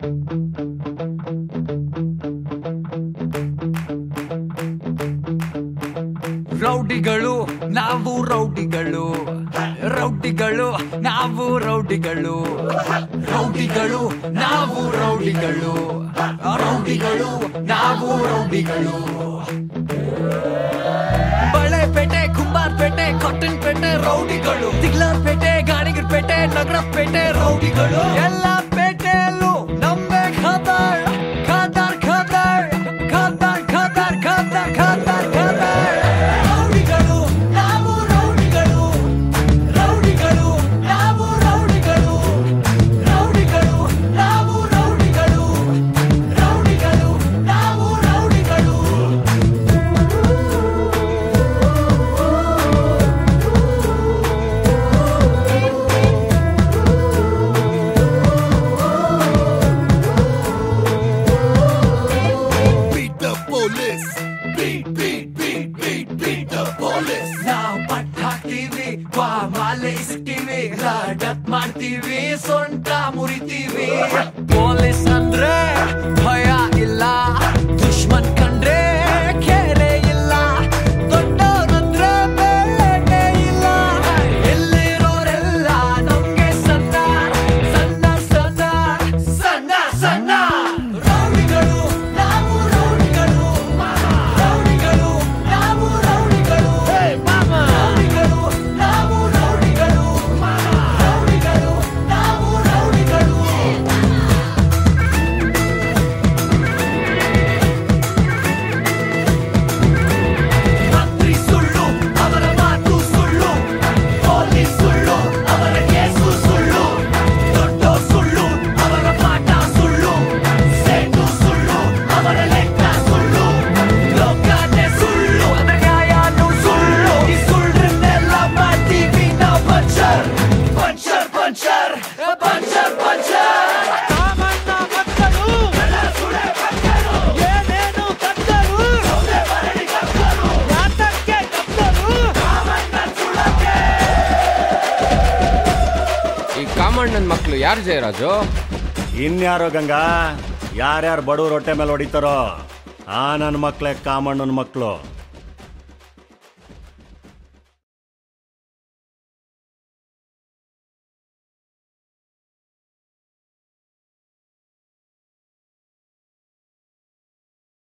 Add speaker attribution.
Speaker 1: ರೌಡಿಗಳು ನಾವು ರೌಡಿಗಳು ರೌಡಿಗಳು ನಾವು ರೌಡಿಗಳು ರೌಡಿಗಳು ನಾವು ರೌಡಿಗಳು ರೌಡಿಗಳು ನಾವು ರೌಡಿಗಳು ಬಳೆಪೇಟೆ ಕುಂಬಾರ್ಪೇಟೆ ಕಾಟನ್ ಪೇಟೆ ರೌಡಿಗಳು ತಿಗ್ಲಾರ್ಪೇಟೆ ಗಾಣಿಗರ್ಪೇಟೆ ನಗರಪೇಟೆ ರೌಡಿಗಳು ಎಲ್ಲ ಪೇಟೆಯಲ್ಲೂ ನಮ್ಮೆ ಖಾದರ್ ಖಾದರ್ ಖಾದರ್ ಖಾದರ್ ಖಾದರ್ ಖಾದರ್ ಖಾದರ್ ಖಾದರ್ ರೌಡಿಗಳು ನಾವು ರೌಡಿಗಳು ರೌಡಿಗಳು ನಾವು ರೌಡಿಗಳು ರೌಡಿಗಳು ನಾವು ರೌಡಿಗಳು ರೌಡಿಗಳು ನಾವು ರೌಡಿಗಳು
Speaker 2: Beat the police. Beat, beat, beat, beat, beat the police.
Speaker 1: ನಾವು ಪಟ್ ಹಾಕ್ತೀವಿ ವಾ ಮಾಲೆ ಇಸ್ತೀವಿ ಲಡತ್ ಮಾಡ್ತೀವಿ ಸೊಂಟ ಮುರಿತೀವಿ ಪೊಲೀಸ್ ಅಂದ್ರೆ ಭಯ ಇಲ್ಲ ದುಶ್ಮನ್ ಕಂಡ್ರೆ ಖೇರೆ ಇಲ್ಲ ದೊಡ್ಡವರಂದ್ರೆ ಬೆಲೆ ಇಲ್ಲ ಎಲ್ಲಿರೋರೆಲ್ಲ ನಮ್ಗೆ ಸಣ್ಣ ಸಣ್ಣ ಸಣ್ಣ ಸಣ್ಣ ಸಣ್ಣ ರೌಡಿಗಳು ನಾವು ರೌಡಿಗಳು ರೌಡಿಗಳು ನಾವು ರೌಡಿಗಳು ರೌಡಿಗಳು ನಾವು ರೌಡಿಗಳು ರೌಡಿಗಳು ನಾವು ರೌಡಿಗಳು ಮಂತ್ರಿ ಸುಳ್ಳು ಅವರ ಮಾತು ಸುಳ್ಳು ಪೊಲೀಸ್ ಸುಳ್ಳು ಅವರ ಕೇಸು ಸುಳ್ಳು ದೊಡ್ಡ ಸುಳ್ಳು ಅವರ ಪಾಠ ಸುಳ್ಳು ಸೇಟು ಸುಳ್ಳು ಅವರ ಲೆಕ್ಕ ಸುಳ್ಳು ಲೋಕನೇ ಸುಳ್ಳು ಅದರ ನ್ಯಾಯನೂ ಸುಳ್ಳು ಈ ಸುಳ್ಳನ್ನೆಲ್ಲ ಮಾಡ್ತೀವಿ ನಾವು puncture puncture puncture puncture puncture
Speaker 3: ಸಾಮಾನ್ಯ ಮಕ್ಕಳು ಏನೇನು ಕತ್ತರು ಯಾತಕ್ಕೆ ಕತ್ತರು
Speaker 4: ಈ ಕಾಮಣ್ಣನ ಮಕ್ಕಳು ಯಾರು ಜಯರಾಜು
Speaker 5: ಇನ್ಯಾರೋ ಗಂಗಾ ಯಾರ್ಯಾರು ಬಡವ್ರ ಹೊಟ್ಟೆ ಮೇಲೆ ಹೊಡಿತಾರೋ ಆ ನನ್ನ ಮಕ್ಳೇ ಕಾಮಣ್ಣನ ಮಕ್ಕಳು